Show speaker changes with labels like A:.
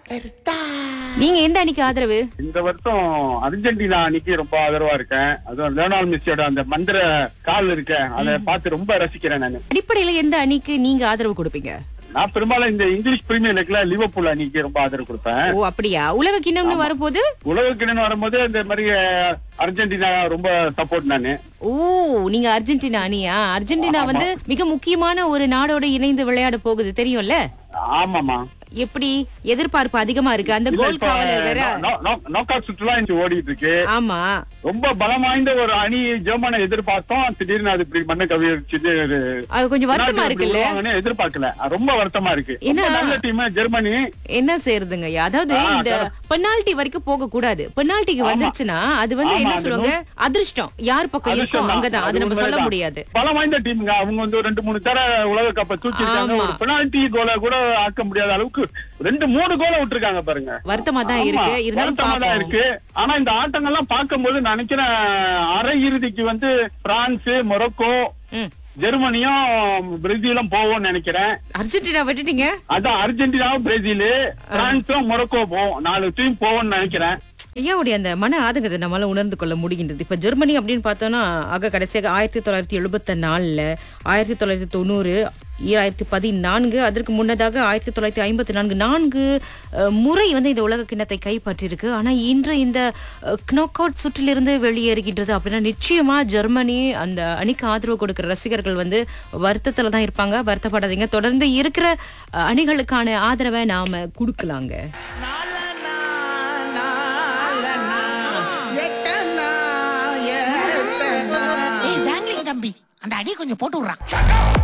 A: நீங்க எந்த அணிக்கு ஆதரவு
B: இந்த வருஷம் அர்ஜென்டினா அன்னைக்கு ரொம்ப ஆதரவா இருக்கேன் அதுவும் லியோனால் மெஸ்ஸியோட அந்த மந்திர கால் இருக்க அதை பார்த்து ரொம்ப ரசிக்கிறேன் நான்
A: அடிப்படையில எந்த அணிக்கு நீங்க ஆதரவு கொடுப்பீங்க
B: நான் பெரும்பாலும் இந்த இங்கிலீஷ் பிரீமியர் லீக்ல லிவர்பூல் அணிக்கு ரொம்ப ஆதரவு கொடுப்பேன்
A: ஓ அப்படியா உலக கிண்ணம்னு வரும்போது
B: உலக கிணறு வரும்போது இந்த மாதிரி அஹ், அர்ஜென்டினா ரொம்ப சப்போர்ட் நானு
A: ஓ நீங்க அர்ஜென்டினா அணியா அர்ஜென்டினா வந்து மிக முக்கியமான ஒரு நாடோட இணைந்து விளையாட போகுது தெரியும்ல
B: ஆமாமா
A: எப்படி எதிர்பார்ப்பு அதிகமா இருக்கு அந்த
B: இல்ல,
A: கோல்
B: இப்ப
A: காவலர் வேற
B: நோ- நோ- நோக்காட் சுற்றுலா இங்க ஓடிட்டு இருக்கு
A: ஆமா
B: ரொம்ப பலம் வாய்ந்த ஒரு அணி ஜெர்மனை எதிர்பார்த்தோம் திடீர்னு அது இப்படி மண்ணை கவிச்சிட்டு
A: அது கொஞ்சம் வருத்தமா இருக்குல்ல
B: எதிர்பார்க்கல ரொம்ப வருத்தமா இருக்கு
A: ஏன்னா-
B: ரொம்ப நல்ல டீம் ஜெர்மனி
A: என்ன செய்யறதுங்க அதாவது
B: ஆ,
A: இந்த பெனால்டி வரைக்கும் போக கூடாது பெனால்டிக்கு
B: ஆமா.
A: வந்துருச்சுன்னா அது வந்து
B: ஆமா,
A: என்ன
B: அது
A: சொல்லுவாங்க அதிர்ஷ்டம் யார் பக்கம் இருக்கும்
B: அதிர்ஷ்டம் தான்.
A: அங்கதான் அது
B: அது
A: நம்ம சொல்ல
B: உண்மைதான்.
A: முடியாது
B: பலம் வாய்ந்த டீமுங்க அவங்க வந்து ரெண்டு மூணு தர உலக கப்பை தூக்கிருக்காங்க
A: ஆமா.
B: ஒரு பெனால்டி கோலை கூட ஆக்க முடியாத அளவுக்கு ரெண்டு மூணு கோலை விட்டுருக்காங்க பாருங்க
A: வருத்தமா தான்
B: ஆமா,
A: இருக்கு இருந்தாலும்
B: வருத்தமா தான்
A: பாப்போம்.
B: இருக்கு ஆனா இந்த ஆட்டங்கள்லாம் பார்க்கும்போது நினைக்கிறேன் அரை இறுதிக்கு வந்து பிரான்ஸ் மொரோக்கோ
A: ம்.
B: ஜெர்மனியும் பிரேசிலும் போவோம்னு நினைக்கிறேன்
A: அர்ஜென்டினா விட்டுட்டீங்க
B: அதான் அர்ஜென்டினாவும் பிரேசில் பிரான்ஸும் மொரோக்கோ போவோம் நாலு டீம் போவோம்னு நினைக்கிறேன்
A: ஐயாவுடைய அந்த மன ஆதங்கத்தை நம்மளால உணர்ந்து கொள்ள முடிகின்றது இப்ப ஜெர்மனி அப்படின்னு பார்த்தோம்னா ஆக கடைசியாக ஆயிரத்தி தொள்ளாயிரத்தி எழுபத்தி நாலுல ஆயிரத்தி தொள்ளாயிரத்தி தொண்ணூறு ஈராயிரத்தி பதினான்கு அதற்கு முன்னதாக ஆயிரத்தி தொள்ளாயிரத்தி ஐம்பத்தி நான்கு நான்கு அஹ், முறை வந்து இந்த உலக கிண்ணத்தை கைப்பற்றிருக்கு ஆனா இன்று இந்த knock அவுட் சுற்றிலிருந்து வெளியேறுகின்றது அப்படின்னா நிச்சயமா ஜெர்மனி அந்த அணிக்கு ஆதரவு கொடுக்கிற ரசிகர்கள் வந்து வருத்தத்துல தான் இருப்பாங்க வருத்தப்படாதீங்க தொடர்ந்து இருக்கிற அஹ், அணிகளுக்கான ஆதரவை நாம கொடுக்கலாங்க
C: நாலனா, நாலனா, எட்டனா, எட்டனா.
D: ஏய் டாங்லிங் தம்பி அந்த அடி கொஞ்சம் போட்டு விடுறான்